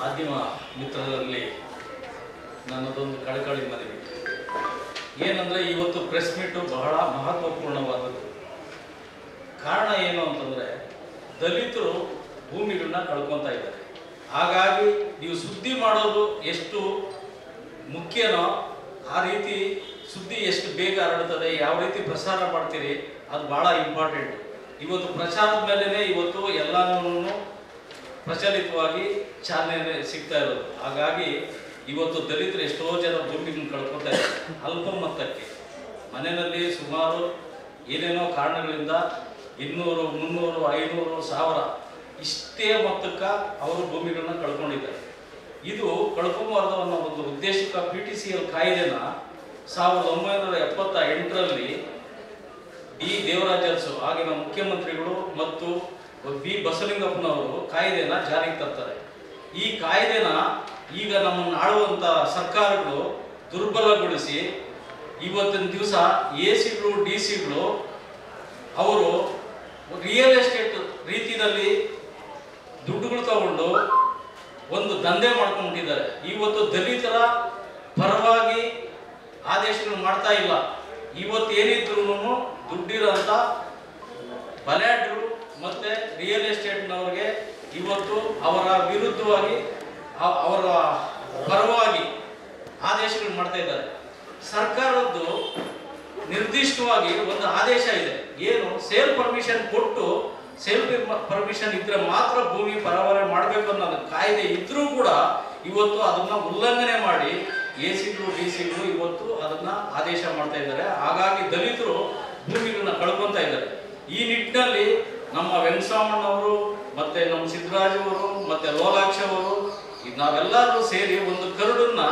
ಮಾಧ್ಯಮ ಮಿತ್ರರಲ್ಲಿ ನನ್ನದೊಂದು ಕಳಕಳಿ ಮನವಿ ಏನಂದರೆ ಇವತ್ತು ಪ್ರೆಸ್ ಮೀಟು ಬಹಳ ಮಹತ್ವಪೂರ್ಣವಾದದ್ದು ಕಾರಣ ಏನು ಅಂತಂದರೆ ದಲಿತರು ಭೂಮಿಗಳನ್ನ ಕಳ್ಕೊತಾ ಇದ್ದಾರೆ ಹಾಗಾಗಿ ನೀವು ಸುದ್ದಿ ಮಾಡೋದು ಎಷ್ಟು ಮುಖ್ಯನೋ ಆ ರೀತಿ ಸುದ್ದಿ ಎಷ್ಟು ಬೇಗ ಹರಡುತ್ತದೆ ಯಾವ ರೀತಿ ಪ್ರಸಾರ ಮಾಡ್ತೀರಿ ಅದು ಭಾಳ ಇಂಪಾರ್ಟೆಂಟ್ ಇವತ್ತು ಪ್ರಚಾರದ ಮೇಲೇ ಇವತ್ತು ಎಲ್ಲನೂ ಪ್ರಚಲಿತವಾಗಿ ಚಾಲನೆ ಸಿಗ್ತಾ ಇರೋದು ಹಾಗಾಗಿ ಇವತ್ತು ದಲಿತರು ಎಷ್ಟೋ ಜನ ಭೂಮಿಗಳನ್ನ ಕಳ್ಕೊತಾ ಇದ್ದಾರೆ ಅಲ್ಪ ಮೊತ್ತಕ್ಕೆ ಮನೆಯಲ್ಲಿ ಸುಮಾರು ಏನೇನೋ ಕಾರಣಗಳಿಂದ ಇನ್ನೂರು ಮುನ್ನೂರು ಐನೂರು ಸಾವಿರ ಇಷ್ಟೇ ಮೊತ್ತಕ್ಕೆ ಅವರು ಭೂಮಿಗಳನ್ನ ಕಳ್ಕೊಂಡಿದ್ದಾರೆ ಇದು ಕಳ್ಕೊಂಬಾರ್ದು ಅನ್ನೋ ಒಂದು ಉದ್ದೇಶಕ್ಕೆ ಪಿ ಟಿ ಸಿ ಎಲ್ ಕಾಯ್ದೆನ ಸಾವಿರದ ಒಂಬೈನೂರ ಎಪ್ಪತ್ತ ಎಂಟರಲ್ಲಿ ಡಿ ದೇವರಾಜ ಅರಸು ಆಗಿನ ಮುಖ್ಯಮಂತ್ರಿಗಳು ಮತ್ತು ಬಿ ಬಸವಲಿಂಗಪ್ಪನವರು ಕಾಯ್ದೆನ ಜಾರಿಗೆ ತರ್ತಾರೆ ಈ ಕಾಯ್ದೆನ ಈಗ ನಮ್ಮನ್ನು ಆಳುವಂಥ ಸರ್ಕಾರಗಳು ದುರ್ಬಲಗೊಳಿಸಿ ಇವತ್ತಿನ ದಿವಸ ಎ ಸಿಗಳು ಡಿ ಸಿಗಳು ಅವರು ರಿಯಲ್ ಎಸ್ಟೇಟ್ ರೀತಿಯಲ್ಲಿ ದುಡ್ಡುಗಳು ತಗೊಂಡು ಒಂದು ದಂಧೆ ಮಾಡ್ಕೊಂಡ್ಬಿಟ್ಟಿದ್ದಾರೆ ಇವತ್ತು ದಲಿತರ ಪರವಾಗಿ ಆದೇಶಗಳು ಮಾಡ್ತಾ ಇಲ್ಲ ಇವತ್ತು ಏನಿದ್ರು ದುಡ್ಡಿರೋಂಥ ಬಲ್ಯಾಡ್ರು ಮತ್ತೆ ರಿಯಲ್ ಎಸ್ಟೇಟ್ನವ್ರಿಗೆ ಇವತ್ತು ಅವರ ವಿರುದ್ಧವಾಗಿ ಅ- ಅವರ ಪರವಾಗಿ ಆದೇಶಗಳು ಮಾಡ್ತಾ ಇದ್ದಾರೆ ಸರ್ಕಾರದ್ದು ನಿರ್ದಿಷ್ಟವಾಗಿ ಒಂದು ಆದೇಶ ಇದೆ ಏನು ಸೇಲ್ ಪರ್ಮಿಷನ್ ಕೊಟ್ಟು ಸೇಲ್ ಪರ್ಮಿಷನ್ ಇದ್ರೆ ಮಾತ್ರ ಭೂಮಿ ಪರವಾನೆ ಮಾಡಬೇಕು ಅನ್ನೋದು ಕಾಯ್ದೆ ಇದ್ರೂ ಕೂಡ ಇವತ್ತು ಅದನ್ನ ಉಲ್ಲಂಘನೆ ಮಾಡಿ ಎ ಸಿಗಳು ಡಿ ಸಿಗಳು ಇವತ್ತು ಅದನ್ನ ಆದೇಶ ಮಾಡ್ತಾ ಇದ್ದಾರೆ ಹಾಗಾಗಿ ದಲಿತರು ಭೂಮಿಗಳನ್ನ ಕಳ್ಕೊಂತ ಇದ್ದಾರೆ ಈ ನಿಟ್ಟಿನಲ್ಲಿ ನಮ್ಮ ವೆಂಕಟರಾಮಣ್ಣವರು ಮತ್ತೆ ನಮ್ಮ ಸಿದ್ದರಾಜ್ ಅವರು ಮತ್ತೆ ಲೋಲಾಕ್ಷ ಅವರು ಇದ್ ನಾವೆಲ್ಲರೂ ಸೇರಿ ಒಂದು ಕರಡನ್ನ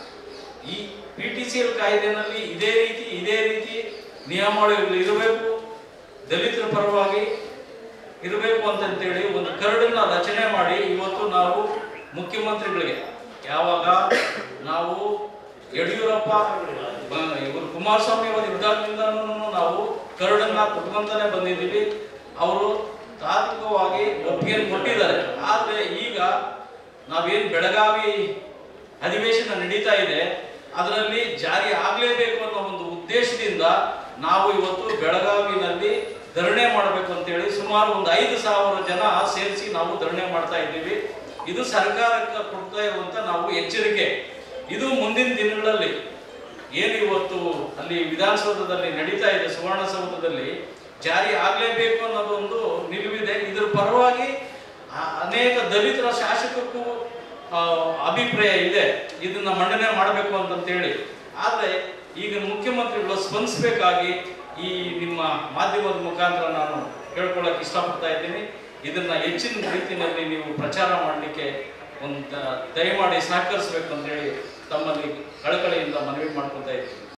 ಈ ಪಿ ಟಿ ಸಿ ಎಲ್ ಕಾಯ್ದೆನಲ್ಲಿ ಇದೇ ರೀತಿ ಇದೇ ರೀತಿ ನಿಯಮಾವಳಿಗಳು ಇರಬೇಕು ದಲಿತರ ಪರವಾಗಿ ಇರಬೇಕು ಅಂತಂತೇಳಿ ಒಂದು ಕರಡನ್ನ ರಚನೆ ಮಾಡಿ ಇವತ್ತು ನಾವು ಮುಖ್ಯಮಂತ್ರಿಗಳಿಗೆ ಯಾವಾಗ ನಾವು ಯಡಿಯೂರಪ್ಪ ಬ- ಇವರು ಕುಮಾರಸ್ವಾಮಿ ಅವರು ಇದ್ದಾಗಿಂದನೂ ನಾವು ಕರಡನ್ನ ಕೊಟ್ಕೊಂತಾನೆ ಬಂದಿದ್ದೀವಿ ಅವರು ತಾತ್ವಿಕವಾಗಿ ಒಪ್ಪಿಗೆ ಕೊಟ್ಟಿದ್ದಾರೆ ಆದರೆ ಈಗ ನಾವೇನು ಬೆಳಗಾವಿ ಅಧಿವೇಶನ ನಡೀತಾ ಇದೆ ಅದರಲ್ಲಿ ಜಾರಿ ಆಗಲೇಬೇಕು ಅನ್ನೋ ಒಂದು ಉದ್ದೇಶದಿಂದ ನಾವು ಇವತ್ತು ಬೆಳಗಾವಿನಲ್ಲಿ ಧರಣಿ ಮಾಡಬೇಕು ಅಂತೇಳಿ ಸುಮಾರು ಒಂದು ಐದು ಸಾವಿರ ಜನ ಸೇರಿಸಿ ನಾವು ಧರಣಿ ಮಾಡ್ತಾ ಇದ್ದೀವಿ ಇದು ಸರ್ಕಾರಕ್ಕೆ ಕೊಡ್ತಾ ಇರುವಂತ ನಾವು ಎಚ್ಚರಿಕೆ ಇದು ಮುಂದಿನ ದಿನಗಳಲ್ಲಿ ಏನು ಇವತ್ತು ಅಲ್ಲಿ ವಿಧಾನಸೌಧದಲ್ಲಿ ನಡೀತಾ ಇದೆ ಸುವರ್ಣಸೌಧದಲ್ಲಿ ಜಾರಿ ಆಗಲೇಬೇಕು ಅನ್ನೋದೊಂದು ನಿಲುವಿದೆ ಇದ್ರ ಪರವಾಗಿ ಆ- ಅನೇಕ ದಲಿತರ ಶಾಸಕಕ್ಕೂ ಆ, ಅಭಿಪ್ರಾಯ ಇದೆ ಇದನ್ನ ಮಂಡನೆ ಮಾಡಬೇಕು ಅಂತಂತೇಳಿ ಆದರೆ ಈಗ ಮುಖ್ಯಮಂತ್ರಿಗಳು ಸ್ಪಂದಿಸಬೇಕಾಗಿ ಈ ನಿಮ್ಮ ಮಾಧ್ಯಮದ ಮುಖಾಂತರ ನಾನು ಹೇಳ್ಕೊಳ್ಳೋಕೆ ಇಷ್ಟಪಡ್ತಾ ಇದ್ದೀನಿ ಇದನ್ನ ಹೆಚ್ಚಿನ ರೀತಿಯಲ್ಲಿ ನೀವು ಪ್ರಚಾರ ಮಾಡಲಿಕ್ಕೆ ಒಂದು ದಯಮಾಡಿ ಸಹಕರಿಸಬೇಕು ಅಂತೇಳಿ ತಮ್ಮಲ್ಲಿ ಕಳಕಳಿಯಿಂದ ಮನವಿ ಮಾಡ್ಕೊತಾ ಇದ್ದೀನಿ